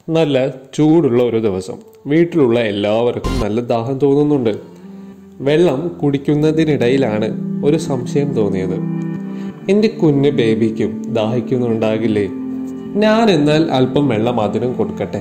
നല്ല ചൂടുള്ള ഒരു ദിവസം വീട്ടിലുള്ള എല്ലാവർക്കും നല്ല ദാഹം തോന്നുന്നുണ്ട് വെള്ളം കുടിക്കുന്നതിനിടയിലാണ് ഒരു സംശയം തോന്നിയത് എൻ്റെ കുഞ്ഞ് ബേബിക്കും ദാഹിക്കുന്നുണ്ടാകില്ലേ ഞാൻ എന്നാൽ അല്പം വെള്ളം അതിനും കൊടുക്കട്ടെ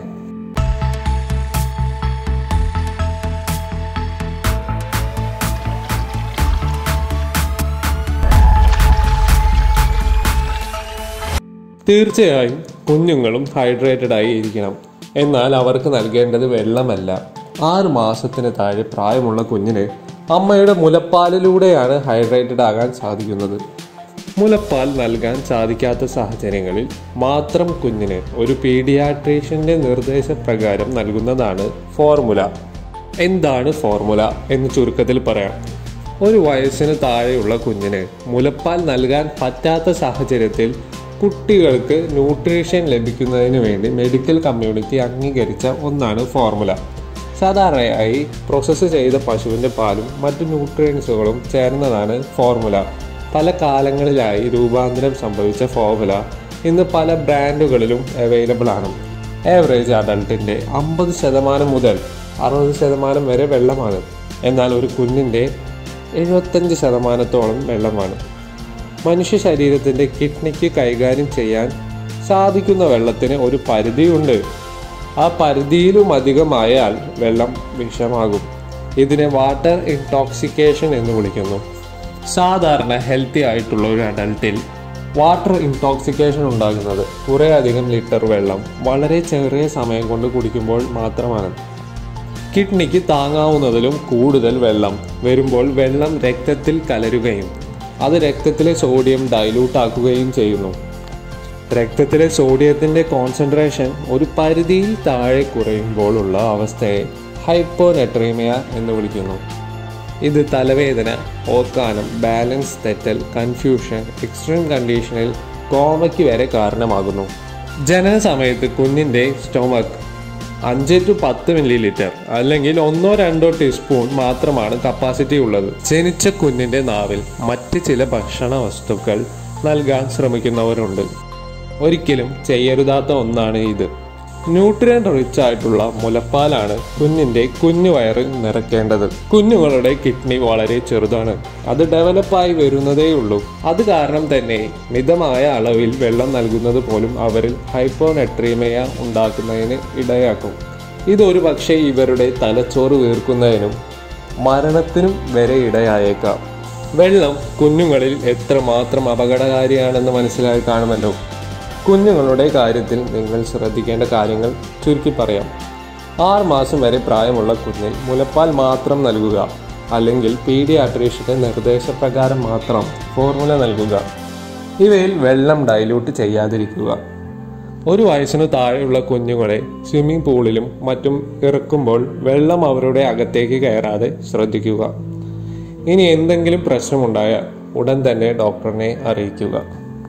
തീർച്ചയായും കുഞ്ഞുങ്ങളും ഹൈഡ്രേറ്റഡ് ആയി ഇരിക്കണം എന്നാൽ അവർക്ക് നൽകേണ്ടത് വെള്ളമല്ല ആറ് മാസത്തിന് താഴെ പ്രായമുള്ള കുഞ്ഞിന് അമ്മയുടെ മുലപ്പാലിലൂടെയാണ് ഹൈഡ്രേറ്റഡ് ആകാൻ സാധിക്കുന്നത് മുലപ്പാൽ നൽകാൻ സാധിക്കാത്ത സാഹചര്യങ്ങളിൽ മാത്രം കുഞ്ഞിന് ഒരു പീഡിയാട്രീഷ്യന്റെ നിർദ്ദേശപ്രകാരം നൽകുന്നതാണ് ഫോർമുല എന്താണ് ഫോർമുല എന്ന് ചുരുക്കത്തിൽ പറയാം ഒരു വയസ്സിന് താഴെയുള്ള കുഞ്ഞിന് മുലപ്പാൽ നൽകാൻ പറ്റാത്ത സാഹചര്യത്തിൽ കുട്ടികൾക്ക് ന്യൂട്രീഷൻ ലഭിക്കുന്നതിന് വേണ്ടി മെഡിക്കൽ കമ്മ്യൂണിറ്റി അംഗീകരിച്ച ഒന്നാണ് ഫോർമുല സാധാരണയായി പ്രോസസ്സ് ചെയ്ത പശുവിൻ്റെ പാലും മറ്റു ന്യൂട്രിയൻസുകളും ചേർന്നതാണ് ഫോർമുല പല കാലങ്ങളിലായി രൂപാന്തരം സംഭവിച്ച ഫോർമുല ഇന്ന് പല ബ്രാൻഡുകളിലും അവൈലബിൾ ആണ് ആവറേജ് അഡൾട്ടിൻ്റെ അമ്പത് ശതമാനം മുതൽ അറുപത് ശതമാനം വരെ വെള്ളമാണ് എന്നാൽ ഒരു കുഞ്ഞിൻ്റെ എഴുപത്തഞ്ച് ശതമാനത്തോളം വെള്ളമാണ് മനുഷ്യ ശരീരത്തിൻ്റെ കിഡ്നിക്ക് കൈകാര്യം ചെയ്യാൻ സാധിക്കുന്ന വെള്ളത്തിന് ഒരു പരിധിയുണ്ട് ആ പരിധിയിലും അധികമായാൽ വെള്ളം വിഷമാകും ഇതിനെ വാട്ടർ ഇൻടോക്സിക്കേഷൻ എന്ന് വിളിക്കുന്നു സാധാരണ ഹെൽത്തി ആയിട്ടുള്ള ഒരു അഡൽട്ടിൽ വാട്ടർ ഇൻടോക്സിക്കേഷൻ ഉണ്ടാകുന്നത് കുറേയധികം ലിറ്റർ വെള്ളം വളരെ ചെറിയ സമയം കൊണ്ട് കുടിക്കുമ്പോൾ മാത്രമാണ് കിഡ്നിക്ക് താങ്ങാവുന്നതിലും കൂടുതൽ വെള്ളം വരുമ്പോൾ വെള്ളം രക്തത്തിൽ കലരുകയും അത് രക്തത്തിലെ സോഡിയം ഡൈലൂട്ട് ആക്കുകയും ചെയ്യുന്നു രക്തത്തിലെ സോഡിയത്തിൻ്റെ കോൺസെൻട്രേഷൻ ഒരു പരിധിയിൽ താഴെ കുറയുമ്പോഴുള്ള അവസ്ഥയെ ഹൈപ്പോനെട്രീമിയ എന്ന് വിളിക്കുന്നു ഇത് തലവേദന ഓക്കാനം ബാലൻസ് തെറ്റൽ കൺഫ്യൂഷൻ എക്സ്ട്രീം കണ്ടീഷനിൽ കോമയ്ക്ക് വരെ കാരണമാകുന്നു ജനന സമയത്ത് കുഞ്ഞിൻ്റെ സ്റ്റൊമക്ക് അഞ്ച് ടു പത്ത് മില്ലി ലിറ്റർ അല്ലെങ്കിൽ ഒന്നോ രണ്ടോ ടീസ്പൂൺ മാത്രമാണ് കപ്പാസിറ്റി ഉള്ളത് ജനിച്ച കുഞ്ഞിൻ്റെ നാവിൽ മറ്റ് ചില ഭക്ഷണ വസ്തുക്കൾ നൽകാൻ ശ്രമിക്കുന്നവരുണ്ട് ഒരിക്കലും ചെയ്യരുതാത്ത ഒന്നാണ് ഇത് ന്യൂട്രിയൻ റിച്ച് ആയിട്ടുള്ള മുലപ്പാലാണ് കുഞ്ഞിന്റെ കുഞ്ഞു വയറിൽ നിറയ്ക്കേണ്ടത് കുഞ്ഞുങ്ങളുടെ കിഡ്നി വളരെ ചെറുതാണ് അത് ഡെവലപ്പായി വരുന്നതേ ഉള്ളൂ അത് കാരണം തന്നെ മിതമായ അളവിൽ വെള്ളം നൽകുന്നത് പോലും അവരിൽ ഹൈപ്പോനെട്രീമയ ഉണ്ടാക്കുന്നതിന് ഇടയാക്കും ഇതൊരു പക്ഷേ ഇവരുടെ തലച്ചോറ് വീർക്കുന്നതിനും മരണത്തിനും വരെ ഇടയായേക്കാം വെള്ളം കുഞ്ഞുങ്ങളിൽ എത്രമാത്രം അപകടകാരിയാണെന്ന് മനസ്സിലായി കാണുമല്ലോ കുഞ്ഞുങ്ങളുടെ കാര്യത്തിൽ നിങ്ങൾ ശ്രദ്ധിക്കേണ്ട കാര്യങ്ങൾ ചുരുക്കി പറയാം ആറ് മാസം വരെ പ്രായമുള്ള കുഞ്ഞിൽ മുലപ്പാൽ മാത്രം നൽകുക അല്ലെങ്കിൽ പീഡിയാട്രീഷ്യന്റെ നിർദ്ദേശപ്രകാരം മാത്രം ഫോർമുല നൽകുക ഇവയിൽ വെള്ളം ഡൈല്യൂട്ട് ചെയ്യാതിരിക്കുക ഒരു വയസ്സിനു താഴെയുള്ള കുഞ്ഞുങ്ങളെ സ്വിമ്മിംഗ് പൂളിലും മറ്റും ഇറക്കുമ്പോൾ വെള്ളം അവരുടെ അകത്തേക്ക് കയറാതെ ശ്രദ്ധിക്കുക ഇനി എന്തെങ്കിലും പ്രശ്നമുണ്ടായാൽ ഉടൻ തന്നെ ഡോക്ടറിനെ അറിയിക്കുക